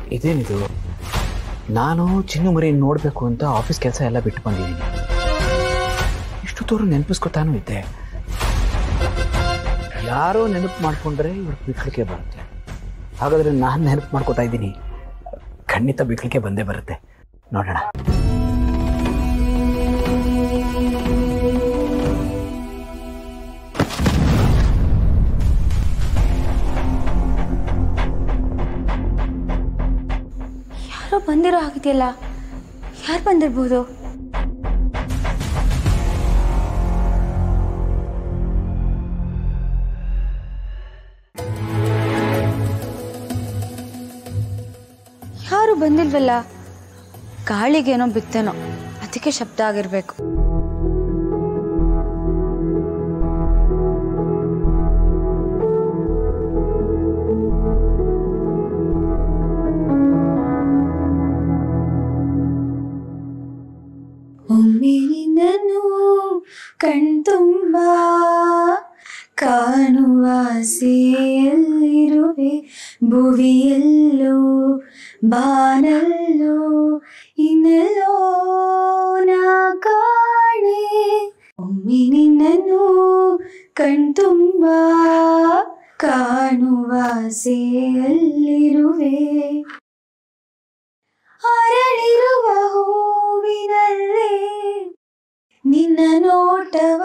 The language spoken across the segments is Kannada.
ಇದೇನಿದು ನಾನು ಚಿನ್ನು ಮರಿ ನೋಡಬೇಕು ಅಂತ ಆಫೀಸ್ ಕೆಲಸ ಎಲ್ಲ ಬಿಟ್ಟು ಬಂದಿದ್ದೀನಿ ಇಷ್ಟು ತೋರು ನೆನಪಿಸ್ಕೊತಾನೂ ಇದ್ದೆ ಯಾರೋ ನೆನಪು ಮಾಡ್ಕೊಂಡ್ರೆ ಇವ್ರ ಬಿಕ್ಳಿಕೆ ಬರುತ್ತೆ ಹಾಗಾದ್ರೆ ನಾನು ನೆನಪು ಮಾಡ್ಕೋತಾ ಇದ್ದೀನಿ ಖಂಡಿತ ಬಿಕ್ಳಿಕೆ ಬಂದೇ ಬರುತ್ತೆ ನೋಡೋಣ ಯಾರೋ ಬಂದಿರೋ ಆಗಿದೆಯಲ್ಲ ಯಾರು ಬಂದಿರ್ಬೋದು ಯಾರು ಬಂದಿಲ್ವಲ್ಲ ಗಾಳಿಗೇನೋ ಬಿತ್ತೇನೋ ಅದಕ್ಕೆ ಶಬ್ದ ಆಗಿರ್ಬೇಕು ಒಮ್ಮೆ ನಿನ್ನನ್ನು ಕಣ್ತುಂಬ ಕಾಣುವ ಆಸೆಯಲ್ಲಿರುವೆ ಭುವಿಯಲ್ಲೋ ಬಾನಲ್ಲೋ ಇನ್ನೆಲ್ಲೋ ನಾ ಕಾಣೆ ಒಮ್ಮೆ ನಿನ್ನನ್ನು ಕಣ್ತುಂಬ ಕಾಣುವ ಆಸೆಯಲ್ಲಿರುವೆ ಅರಳಿರುವ ಹೂವಿನಲ್ಲೇ ನಿನ್ನ ನೋಟವ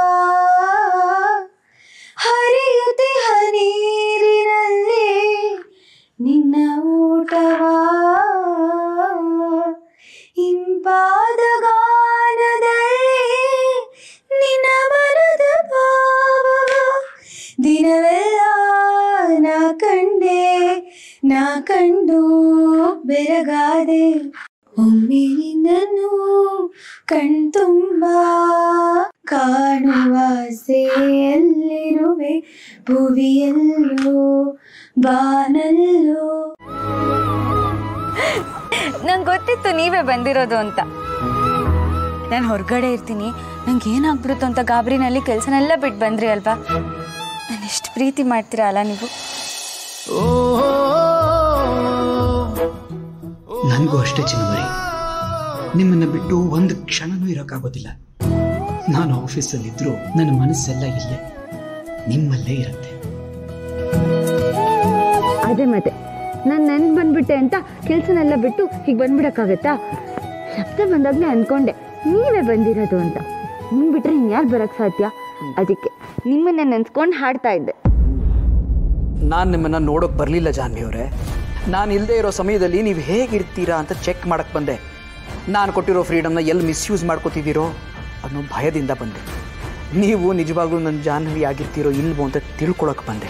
ಹರಿಯುತ್ತೆ ಹನೀರಿನಲ್ಲೇ ನಿನ್ನ ಊಟವ ಇಂಪಾದ ಗಾನದಲ್ಲಿ ನಿನ್ನ ಮನದ ಭಾವವ ದಿನವೆಲ್ಲ ನಾ ಕಂಡೆ ನಾ ಕಂಡು ಬೆರಗಾದೆ ಒಮ್ಮೆ ನಿನ್ನನ್ನು ಕಣ್ತುಂಬ ಕಾಣುವ ಆಸೆಯಲ್ಲಿರುವೆ ಭುವಿಯಲ್ಲೋ ಬಾನಲ್ಲೋ ನಂಗೆ ಗೊತ್ತಿತ್ತು ನೀವೇ ಬಂದಿರೋದು ಅಂತ ನಾನು ಹೊರಗಡೆ ಇರ್ತೀನಿ ನಂಗೆ ಏನಾಗ್ಬಿಡುತ್ತೋ ಅಂತ ಗಾಬರಿನಲ್ಲಿ ಕೆಲಸನೆಲ್ಲ ಬಿಟ್ಟು ಬಂದ್ರಿ ಅಲ್ವಾ ನಾನು ಎಷ್ಟು ಪ್ರೀತಿ ಮಾಡ್ತೀರಾ ಅಲ್ಲ ನೀವು ನನಗೂ ಅಷ್ಟೇ ಚಿನ್ನಮರಿ ನಿಮ್ಮನ್ನ ಬಿಟ್ಟು ಒಂದು ಕ್ಷಣನೂ ಇರೋಕ್ಕಾಗೋದಿಲ್ಲ ನಾನು ಆಫೀಸಲ್ಲಿದ್ದರೂ ನನ್ನ ಮನಸ್ಸೆಲ್ಲ ಇಲ್ಲೇ ನಿಮ್ಮಲ್ಲೇ ಇರುತ್ತೆ ಅದೇ ಮತ್ತೆ ನಾನು ನೆನ್ಪು ಬಂದ್ಬಿಟ್ಟೆ ಅಂತ ಕೆಲಸನೆಲ್ಲ ಬಿಟ್ಟು ಹೀಗೆ ಬಂದ್ಬಿಡಕ್ಕಾಗತ್ತಾ ಶಬ್ದ ಬಂದಾಗಲೇ ಅನ್ಕೊಂಡೆ ನೀವೇ ಬಂದಿರೋದು ಅಂತ ನಿಮ್ ಬಿಟ್ರೆ ಇನ್ಯಾರು ಬರಕ್ ಸಾಧ್ಯ ಅದಕ್ಕೆ ನಿಮ್ಮನ್ನ ನೆನ್ಸ್ಕೊಂಡು ಹಾಡ್ತಾ ಇದ್ದೆ ನಾನು ನಿಮ್ಮನ್ನ ನೋಡೋಕೆ ಬರಲಿಲ್ಲ ಜಾನ್ವಿ ಅವರೇ ನಾನು ಇಲ್ಲದೆ ಇರೋ ಸಮಯದಲ್ಲಿ ನೀವು ಹೇಗಿರ್ತೀರಾ ಅಂತ ಚೆಕ್ ಮಾಡಕ್ಕೆ ಬಂದೆ ನಾನು ಕೊಟ್ಟಿರೋ ಫ್ರೀಡಮ್ನ ಎಲ್ಲಿ ಮಿಸ್ಯೂಸ್ ಮಾಡ್ಕೋತಿದ್ದೀರೋ ಅನ್ನೋ ಭಯದಿಂದ ಬಂದೆ ನೀವು ನಿಜವಾಗ್ಲೂ ನನ್ನ ಜಾಹ್ನವಿ ಆಗಿರ್ತೀರೋ ಇಲ್ವೋ ಅಂತ ತಿಳ್ಕೊಳಕ್ಕೆ ಬಂದೆ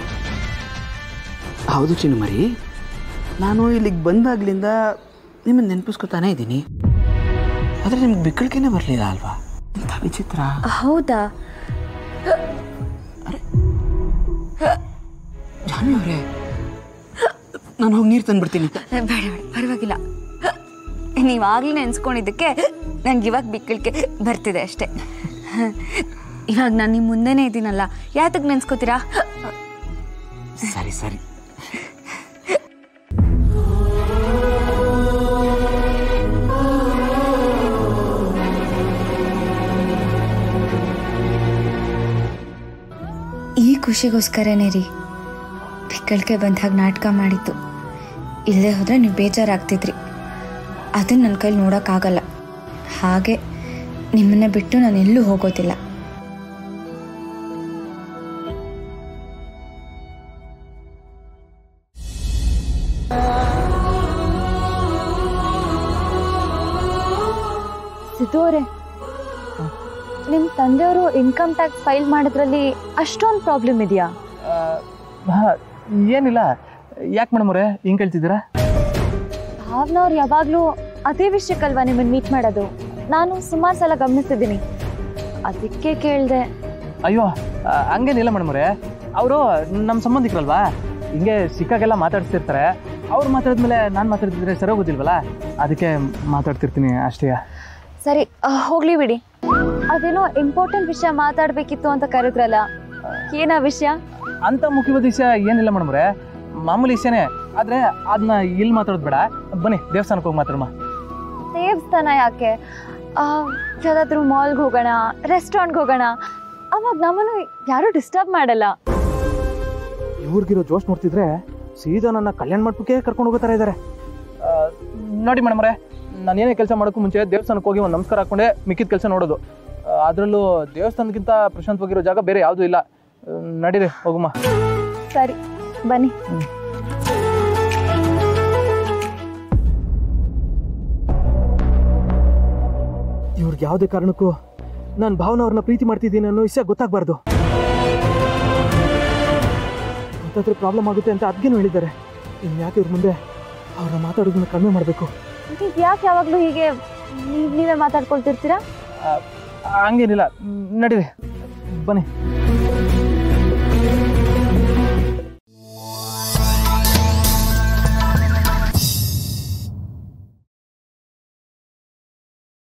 ಹೌದು ಚಿನ್ನುಮರಿ ನಾನು ಇಲ್ಲಿಗೆ ಬಂದಾಗ್ಲಿಂದ ನಿಮ್ಮನ್ನು ನೆನಪಿಸ್ಕೊತಾನೇ ಇದ್ದೀನಿ ಆದರೆ ನಿಮ್ಗೆ ಬಿಕ್ಕಳಿಕೆನೇ ಬರಲಿಲ್ಲ ಅಲ್ವಾ ಇಂಥ ವಿಚಿತ್ರ ಹೌದಾ ಜಾನ್ವಿ ಅವರೇ ನಾನು ಹೋಗಿ ನೀರು ತಂದ್ಬಿಡ್ತೀನಿ ಬೇಡ ಬೇಡ ಪರವಾಗಿಲ್ಲ ನೀವಾಗಲೇ ನೆನ್ಸ್ಕೊಂಡಿದ್ದಕ್ಕೆ ನಂಗೆ ಇವಾಗ ಬಿಕ್ಕಳಿಕೆ ಬರ್ತಿದೆ ಅಷ್ಟೇ ಇವಾಗ ನಾನು ನಿಮ್ಮ ಮುಂದೆನೇ ಇದ್ದೀನಲ್ಲ ಯಾತಕ್ಕೆ ನೆನ್ಸ್ಕೋತೀರಾ ಸರಿ ಸರಿ ಈ ಖುಷಿಗೋಸ್ಕರನೇ ರೀ ಬಿಕ್ಕಳಿಕೆ ಬಂದಾಗ ನಾಟಕ ಮಾಡಿದ್ದು ಇಲ್ಲದೆ ಹೋದರೆ ನೀವು ಬೇಜಾರಾಗ್ತಿದ್ರಿ ಅದನ್ನ ನನ್ನ ಕೈಲಿ ನೋಡೋಕ್ಕಾಗಲ್ಲ ಹಾಗೆ ನಿಮ್ಮನ್ನ ಬಿಟ್ಟು ನಾನು ಎಲ್ಲೂ ಹೋಗೋದಿಲ್ಲ ಸಿದ್ದು ಅವರೇ ನಿಮ್ಮ ತಂದೆಯವರು ಇನ್ಕಮ್ ಟ್ಯಾಕ್ಸ್ ಫೈಲ್ ಮಾಡೋದ್ರಲ್ಲಿ ಅಷ್ಟೊಂದು ಪ್ರಾಬ್ಲಮ್ ಇದೆಯಾ ಏನಿಲ್ಲ ಯಾಕೆ ಮೇಡಮ್ ಅವರೇ ಹಿಂಗೆ ಕೇಳ್ತಿದ್ದೀರಾ ಭಾವನವ್ರು ಯಾವಾಗಲೂ ಅದೇ ವಿಷಯಕ್ಕಲ್ವಾ ನಿಮ್ಮನ್ನು ಮೀಟ್ ಮಾಡೋದು ನಾನು ಸುಮಾರು ಸಲ ಗಮನಿಸಿದ್ದೀನಿ ಅದಕ್ಕೆ ಕೇಳಿದೆ ಅಯ್ಯೋ ಆ, ಹಂಗೇನಿಲ್ಲ ಮೇಡಮ್ ಅವರೇ ಅವರು ನಮ್ಮ ಸಂಬಂಧಿಕರಲ್ವಾ ಹಿಂಗೆ ಸಿಕ್ಕಾಗೆಲ್ಲ ಮಾತಾಡ್ತಿರ್ತಾರೆ ಅವ್ರು ಮಾತಾಡಿದ್ಮೇಲೆ ನಾನು ಮಾತಾಡ್ತಿದ್ರೆ ಸರೋಗೋದಿಲ್ವಲ್ಲ ಅದಕ್ಕೆ ಮಾತಾಡ್ತಿರ್ತೀನಿ ಅಷ್ಟೇ ಸರಿ ಆ, ಹೋಗ್ಲಿ ಬಿಡಿ ಅದೇನೋ ಇಂಪಾರ್ಟೆಂಟ್ ವಿಷಯ ಮಾತಾಡಬೇಕಿತ್ತು ಅಂತ ಕರೆದ್ರಲ್ಲ ಏನಾ ವಿಷಯ ಅಂತ ಮುಖ್ಯವಾದ ವಿಷಯ ಏನಿಲ್ಲ ಮೇಡಮ್ ಅವರೇ ಮಾಮೂಲಿ ವಿಷಯನೇ ಆದ್ರೆ ಅದನ್ನ ಇಲ್ಲಿ ಮಾತಾಡೋದು ಬೇಡ ಬನ್ನಿ ದೇವಸ್ಥಾನಕ್ಕೆ ಹೋಗಿ ಮಾತಾಡಮ್ಮ ದೇವಸ್ಥಾನ ಯಾಕೆ ಯಾವುದಾದ್ರೂ ಮಾಲ್ಗೆ ಹೋಗೋಣ ರೆಸ್ಟೋರೆಂಟ್ಗೆ ಹೋಗೋಣ ಅವಾಗ ನಮ್ಮನ್ನು ಯಾರೂ ಡಿಸ್ಟರ್ಬ್ ಮಾಡಲ್ಲ ಇವ್ರಿಗಿರೋ ಜೋಶ್ ನೋಡ್ತಿದ್ರೆ ಸೀದಾ ನನ್ನ ಕಲ್ಯಾಣ ಮಂಟಪಕ್ಕೆ ಕರ್ಕೊಂಡು ಹೋಗೋ ಥರ ಇದ್ದಾರೆ ನೋಡಿ ಮೇಡಮ್ರೆ ನಾನು ಏನೇ ಕೆಲಸ ಮಾಡೋಕ್ಕೂ ಮುಂಚೆ ದೇವಸ್ಥಾನಕ್ಕೆ ಹೋಗಿ ಒಂದು ನಮಸ್ಕಾರ ಹಾಕೊಂಡೆ ಮಿಕ್ಕಿದ ಕೆಲಸ ನೋಡೋದು ಅದರಲ್ಲೂ ದೇವಸ್ಥಾನಕ್ಕಿಂತ ಪ್ರಶಾಂತವಾಗಿರೋ ಜಾಗ ಬೇರೆ ಯಾವುದೂ ಇಲ್ಲ ಆ, ನಡೀರಿ ಹೋಗಮ್ಮ ಸರಿ ಬನ್ನಿ ಇವ್ರಿಗೆ ಯಾವುದೇ ಕಾರಣಕ್ಕೂ ನಾನು ಭಾವನ ಅವ್ರನ್ನ ಪ್ರೀತಿ ಮಾಡ್ತಿದ್ದೀನಿ ಅನ್ನೋ ವಿಷಯ ಗೊತ್ತಾಗಬಾರ್ದು ಗೊತ್ತಾದ್ರೆ ಪ್ರಾಬ್ಲಮ್ ಆಗುತ್ತೆ ಅಂತ ಅದಕ್ಕೇನು ಹೇಳಿದ್ದಾರೆ ಇನ್ನು ಯಾಕೆ ಇವ್ರ ಮುಂದೆ ಅವ್ರನ್ನ ಮಾತಾಡೋದನ್ನ ಕಡಿಮೆ ಮಾಡಬೇಕು ನೀವು ಯಾಕೆ ಯಾವಾಗಲೂ ಹೀಗೆ ನೀವ್ ನೀವೇ ಮಾತಾಡ್ಕೊಳ್ತಿರ್ತೀರಾ ಹಂಗೇನಿಲ್ಲ ಮ್, ನಡೀರಿ ಬನ್ನಿ